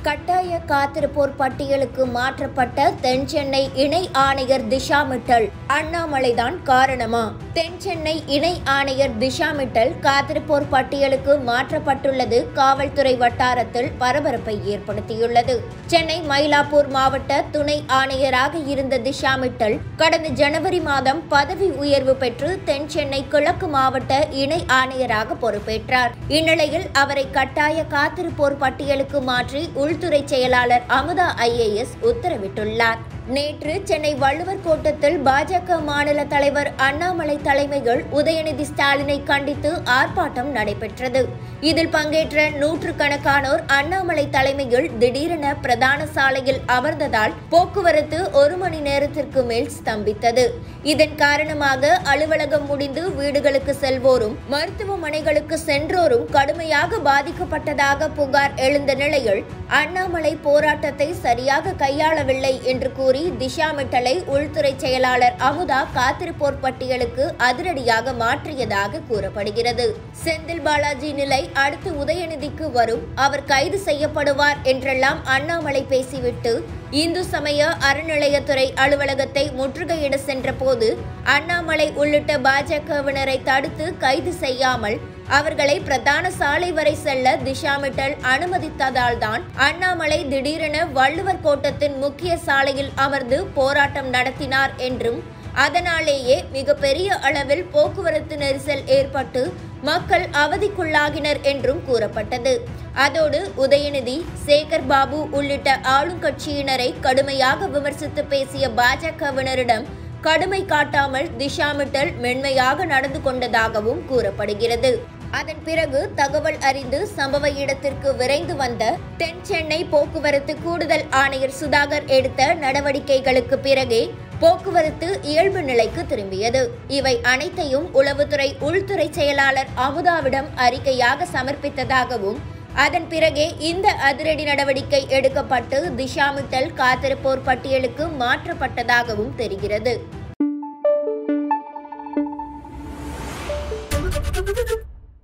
கட்டாய காத்திருப்போர் பட்டியலுக்கு மாற்றப்பட்ட தென் சென்னை இணை ஆணையர் திஷா மிட்டல் அண்ணாமலைதான் காரணமா தென் சென்னை இணை ஆணையர் திஷா மிட்டல் காத்திருப்போர் பட்டியலுக்கு மாற்றப்பட்டுள்ளது காவல்துறை வட்டாரத்தில் பரபரப்பை ஏற்படுத்தியுள்ளது சென்னை மயிலாப்பூர் மாவட்ட துணை ஆணையராக இருந்த திஷா மிட்டல் கடந்த ஜனவரி மாதம் பதவி உயர்வு பெற்று தென் சென்னை கிழக்கு மாவட்ட இணை ஆணையராக பொறுப்பேற்றார் இந்நிலையில் அவரை கட்டாய காத்திருப்போர் பட்டியலுக்கு மாற்றி உள்துறை செயலாளர் அமுதா ஐஏஎஸ் உத்தரவிட்டுள்ளார் நேற்று சென்னை வள்ளுவர் கோட்டத்தில் பாஜக மாநில தலைவர் அண்ணாமலை தலைமையில் உதயநிதி ஸ்டாலினை கண்டித்து ஆர்ப்பாட்டம் நடைபெற்றது இதில் பங்கேற்ற நூற்றுக்கணக்கானோர் அண்ணாமலை தலைமையில் திடீரென பிரதான சாலையில் அமர்ந்ததால் போக்குவரத்து ஒரு மணி நேரத்திற்கு மேல் ஸ்தம்பித்தது இதன் காரணமாக அலுவலகம் முடிந்து வீடுகளுக்கு செல்வோரும் மருத்துவமனைகளுக்கு சென்றோரும் கடுமையாக பாதிக்கப்பட்டதாக புகார் எழுந்த நிலையில் அண்ணாமலை போராட்டத்தை சரியாக கையாளவில்லை என்று கூறி திஷா மிட்டலை உள்துறை செயலாளர் அமுதா காத்திருப்போர் பட்டியலுக்கு அதிரடியாக மாற்றியதாக கூறப்படுகிறது செந்தில் பாலாஜி நிலை அடுத்து உதயநிதிக்கு வரும் அவர் கைது செய்யப்படுவார் என்றெல்லாம் அண்ணாமலை பேசிவிட்டு இந்து சமய அறநிலையத்துறை அலுவலகத்தை முற்றுகையிட சென்றபோது அண்ணாமலை உள்ளிட்ட பாஜகவினரை தடுத்து கைது செய்யாமல் அவர்களை பிரதான சாலை வரை செல்ல திஷா மிட்டல் அனுமதித்ததால் தான் அண்ணாமலை திடீரென வள்ளுவர் கோட்டத்தின் முக்கிய சாலையில் அமர்ந்து போராட்டம் நடத்தினார் என்றும் அதனாலேயே மிகப்பெரிய அளவில் போக்குவரத்து நெரிசல் ஏற்பட்டு மக்கள் அவதிக்குள்ளாகினர் என்றும் கூறப்பட்டது அதோடு உதயநிதி சேகர் பாபு உள்ளிட்ட ஆளுங்கட்சியினரை கடுமையாக விமர்சித்து பேசிய பாஜகவினரிடம் கடுமை காட்டாமல் திஷா மிட்டல் மென்மையாக நடந்து கொண்டதாகவும் கூறப்படுகிறது அதன் பிறகு தகவல் அறிந்து சம்பவ இடத்திற்கு விரைந்து வந்த தென் சென்னை போக்குவரத்து கூடுதல் ஆணையர் சுதாகர் எடுத்த நடவடிக்கைகளுக்கு பிறகே போக்குவரத்து இயல்பு நிலைக்கு திரும்பியது இவை அனைத்தையும் உளவுத்துறை உள்துறை செயலாளர் அமுதாவிடம் அறிக்கையாக சமர்ப்பித்ததாகவும் அதன் பிறகே இந்த அதிரடி நடவடிக்கை எடுக்கப்பட்டு திஷா மிட்டல் காத்திருப்போர் பட்டியலுக்கு மாற்றப்பட்டதாகவும் தெரிகிறது